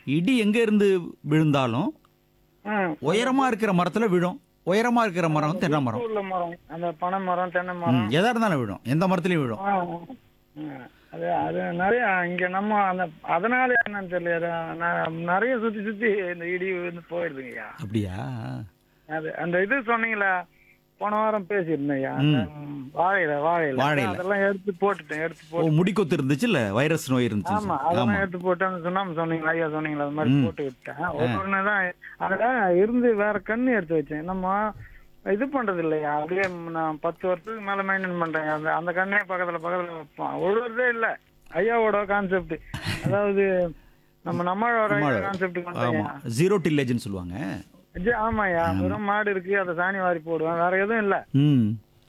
இடி எங்க இருந்து விழுந்தாலும் ஆ, உயரமா இருக்கிற மரத்துல விழும் உயரமா இருக்கிற மரம் வந்து தென்னை மரம் உள்ள மரம் அந்த பனை மரம் தென்னை மரம் ம், எதா இருந்தாலும் விழும் எந்த மரத்துலயும் விழும் ஆ, ஆ. அது அது நிறைய இங்க நம்ம அந்த அதனால என்னன்னு தெரியல அது ந- நிறைய சுத்தி சுத்தி இந்த இடி வந்து போயிடுதுங்கய்யா அப்படியா அது அந்த இது சொன்னீங்களா போன வாரம் பேசியிருந்தேன்யா அந்த வாழையில வாழையில வாழையில. அதெல்லாம் எடுத்து போட்டுட்டேன் எடுத்து ஓ போட்டு முடிக்கொத்து இருந்துச்சுல்ல வைரஸ் நோய் இருந்துச்சு ஆமா ஆமா அதெல்லாம் எடுத்து போட்டு அந்த சுண்ணாம்பு சொன்னீங்களா ஐயா சொன்னீங்களா அது மாதிரி ம். போட்டு விட்டேன் ஒரு ஒன்று தான் அதுல இருந்து வேற கண்ணு எடுத்து வச்சேன் நம்ம இது பண்றது இல்லையா அப்படியே நான் பத்து வருஷத்துக்கு மேல மெயின்டைன் பண்றேன் அந்த அந்த கண்ணே பக்கத்துல பக்கத்துல வைப்பான் ஒழுகுறதே இல்ல ஐயாவோட கான்செப்ட் அதாவது நம்ம நம்மளோட நம்மளோட. கான்செப்ட் ஆமா ஜீரோ டில்லேஜ்னு சொல்லுவாங்க ஆமாய்யா வெறும் மாடு இருக்கு அதை சாணி வாரி போடுவேன் வேற எதுவும் இல்ல ம்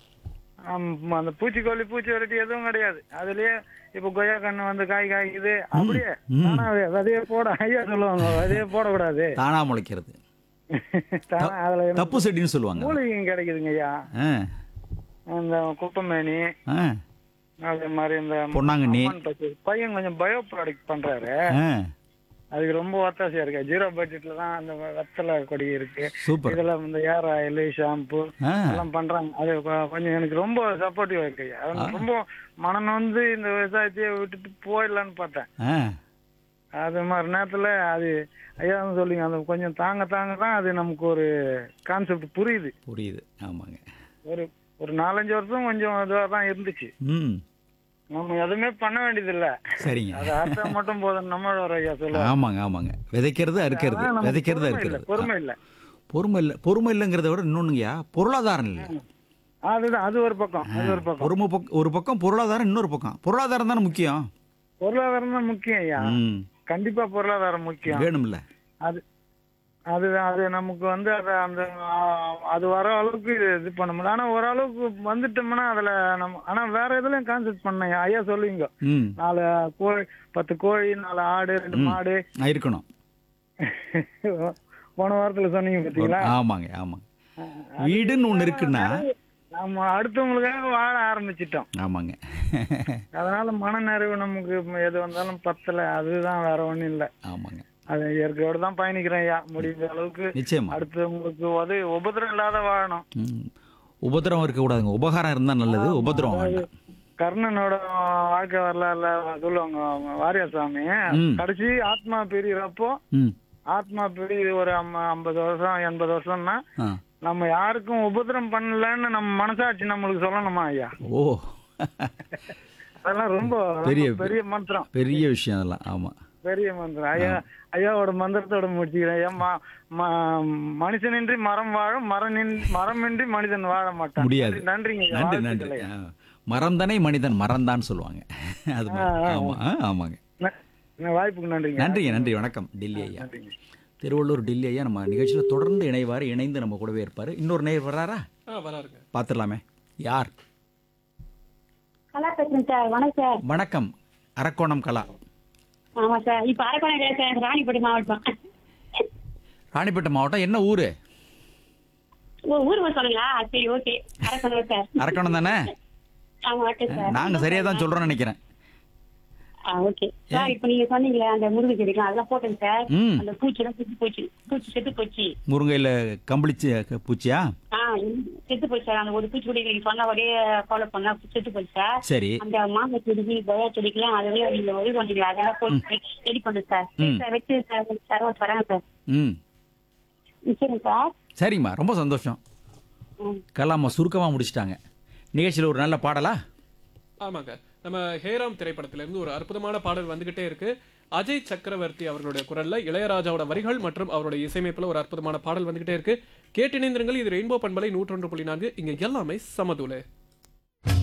ஆம், அந்த பூச்சிக்கொல்லி பூச்சி விரட்டி எதுவும் கிடையாது அதுலயே இப்ப கொய்யா கண்ணு வந்து காய் காய்க்குது அப்படியே ம். தானாவே விதைய போட ஐயா சொல்லுவாங்க விதைய போடக்கூடாது தானா முளைக்கிறது தானா அதுல என்ன தப்பு செடின்னு சொல்லுவாங்க மூலிகையும் கிடைக்குதுங்க ஐயா ஆ அந்த குப்பமேனி ஆ அதே மாதிரி இந்த பொன்னாங்கண்ணி. அம்மன் பச்சை. பையன் கொஞ்சம் பயோ ப்ராடக்ட் பண்றாரு ஆ அதுக்கு ரொம்ப ஒத்தாசையா இருக்கு ஜீரோ பட்ஜெட்ல தான் அந்த வெத்தலை கொடி இருக்கு சூப்பர் இதுல இந்த ஏர் ஆயில் ஷாம்பு ஆ எல்லாம் பண்றாங்க அது கொ- கொஞ்சம் எனக்கு ரொம்ப சப்போர்ட்டிவா இருக்கு ஐயா. அது ரொம்ப மனம் வந்து இந்த விவசாயத்தையே விட்டுட்டு போயிடலான்னு பார்த்தேன் ஆ அது மாதிரி நேரத்துல அது ஐயா வந்து சொல்லிங்க அந்த கொஞ்சம் தாங்க தாங்க தான் அது நமக்கு ஒரு கான்செப்ட் புரியுது புரியுது ஆமாங்க ஒரு ஒரு நாலஞ்சு வருஷம் கொஞ்சம் இதுவா தான் இருந்துச்சு ம் நம்ம எதுவுமே பண்ண வேண்டியது இல்ல சரிங்க அது அர்த்தம் மட்டும் போதும் நம்மளோட ஐயா சொல்லுவாங்க ஆமாங்க ஆமாங்க விதைக்கிறது அறுக்கிறது அதான் நமக்கு விதைக்கிறது பொறுமை இல்ல, அறுக்கிறது பொறுமை இல்ல பொறுமை இல்லை பொறுமை இல்லைங்கிறத விட இன்னொன்னுங்கய்யா பொருளாதாரம் இல்லை அதுதான் அது ஒரு பக்கம் அது ஒரு பக்கம் பொறுமை பக்கம் ஒரு பக்கம் பொருளாதாரம் இன்னொரு பக்கம் பொருளாதாரம் தானே முக்கியம் பொருளாதாரம் தான் முக்கியம் ஐயா ம் கண்டிப்பா பொருளாதாரம் முக்கியம் வேணும்ல அது அது அது நமக்கு வந்து அது அந்த ஆ, அது வர அளவுக்கு இது பண்ண முடியல ஆனா ஓரளவுக்கு வந்துட்டோம்னா அதுல நம்ம ஆனா வேற எதுலயும் கான்சென்ட் பண்ணேன் ஐயா சொல்லுவீங்க ம் நாலு கோழி பத்து கோழி நாலு ஆடு ரெண்டு மாடு ஆ, இருக்கணும் போன வாரத்துல சொன்னீங்க பாத்தீங்களா ஆமாங்க ஆமாங்க வீடுன்னு ஒன்று இருக்குன்னா நம்ம அடுத்தவங்களுக்காக வாழ ஆரம்பிச்சிட்டோம் ஆமாங்க அதனால மன நிறைவு நமக்கு எது வந்தாலும் பத்தல அதுதான் வேற ஒண்ணும் இல்ல ஆமாங்க அது இயற்கையோட தான் பயணிக்கிறேன் ஐயா முடிஞ்ச அளவுக்கு நிச்சயமா அடுத்தவங்களுக்கு உதவி உபத்திரம் இல்லாத வாழணும் ம் உபத்திரம் இருக்கக்கூடாதுங்க உபகாரம் இருந்தால் நல்லது உபத்திரம் வேண்டாம் கர்ணனோட வாழ்க்கை வரலாறுல சொல்லுவாங்க அவங்க வாரியார் சாமி ம். கடைசி ஆத்மா பிரியறப்போ ம் ஆத்மா பிரி ஒரு அம்ம- ஐம்பது வருஷம் எண்பது வருஷம்னா ஆ நம்ம யாருக்கும் உபத்திரம் பண்ணலன்னு நம்ம மனசாட்சி நம்மளுக்கு சொல்லணுமா ஐயா ஓ அதெல்லாம் ரொம்ப ரொம்ப பெரிய- பெரிய மந்திரம் பெரிய விஷயம் அதெல்லாம் ஆமாம் பெரிய மந்திரம் ஐயா ஐயாவோட மந்திரத்தோட முடிச்சுக்கிறேன் ஐயா ம- ம- மனுஷனின்றி மரம் வாழும் மரம் மரமின்றி மனிதன் வாழ மாட்டான் முடியாது. நன்றிங்க ஐயா. நன்றி வாழ்த்துக்கள் நன்றி ஐயா. ஆ. மறந்தனை மனிதன் மறந்தான் சொல்லுவாங்க அது மாதிரி. ஆமா ஆ, ஆமாங்க ந- ந- வாய்ப்புக்கு நன்றிங்க நன்றிங்க நன்றி வணக்கம் டில்லி ஐயா நன்றிங்க திருவள்ளூர் டில்லி ஐயா நம்ம நிகழ்ச்சியில் தொடர்ந்து இணைவார் இணைந்து நம்ம கூடவே இருப்பார் இன்னொரு நேர் வர்றாரா ஆ வராருங்க பார்த்துடலாமே யார் கலா பேசுறேன் சார் வணக்கம் சார் வணக்கம் அரக்கோணம் கலா ஆமா சார் இப்ப அரக்கோணம் கிடையாது சார் ராணிப்பேட்டை மாவட்டம் ராணிப்பேட்டை மாவட்டம் என்ன ஊர் ஓ ஊர் ஊர் சொல்லுங்களா சரி ஓகே அரக்கோணம் சார் அரக்கோணம் தானே ஆமா ஓகே சார் நாங்கள் சரியாக தான் சொல்கிறோன்னு நினைக்கிறேன் ஆ ஓகே சார் இப்ப நீங்க சொன்னீங்களே அந்த முருங்கை செடிக்கலாம் அதெல்லாம் போட்டேங்க சார் ம் அந்த பூச்செல்லாம் செத்து போச்சு பூச்சி செத்து போச்சு முருங்கையில் கம்பளிச்சு க- பூச்சியா ஆ செத்து போச்சு சார் அந்த ஒரு பூச்சி கூட நீங்க சொன்ன ஒரே ஃபாலோ பண்ணா செத்து போச்சு சார் சரி அந்த மாங்காய் செடிக்கு கொய்யா செடிக்கெல்லாம் அதெல்லாம் நீங்க ஒரே பண்ணீங்களா அதெல்லாம் போட்டு ரெடி பண்ணுங்க சார் ம். சார் வச்சு சார் சார் வராங்க சார் ம் சரிங்க சார் சரிங்கம்மா ரொம்ப சந்தோஷம் ம் கலாமா சுருக்கமாக முடிச்சிட்டாங்க நிகழ்ச்சியில் ஒரு நல்ல பாடலா ஆமாங்க நம்ம ஹேராம் திரைப்படத்திலிருந்து ஒரு அற்புதமான பாடல் வந்துகிட்டே இருக்கு அஜய் சக்கரவர்த்தி அவர்களுடைய குரல்ல இளையராஜாவோட வரிகள் மற்றும் அவருடைய இசையமைப்புல ஒரு அற்புதமான பாடல் வந்துகிட்டே இருக்கு கேட்டிணைந்திருங்கள் இது ரெயின்போ பண்பலை நூற்றொன்று புள்ளி நான்கு இங்க எல்லாமே சமதுலே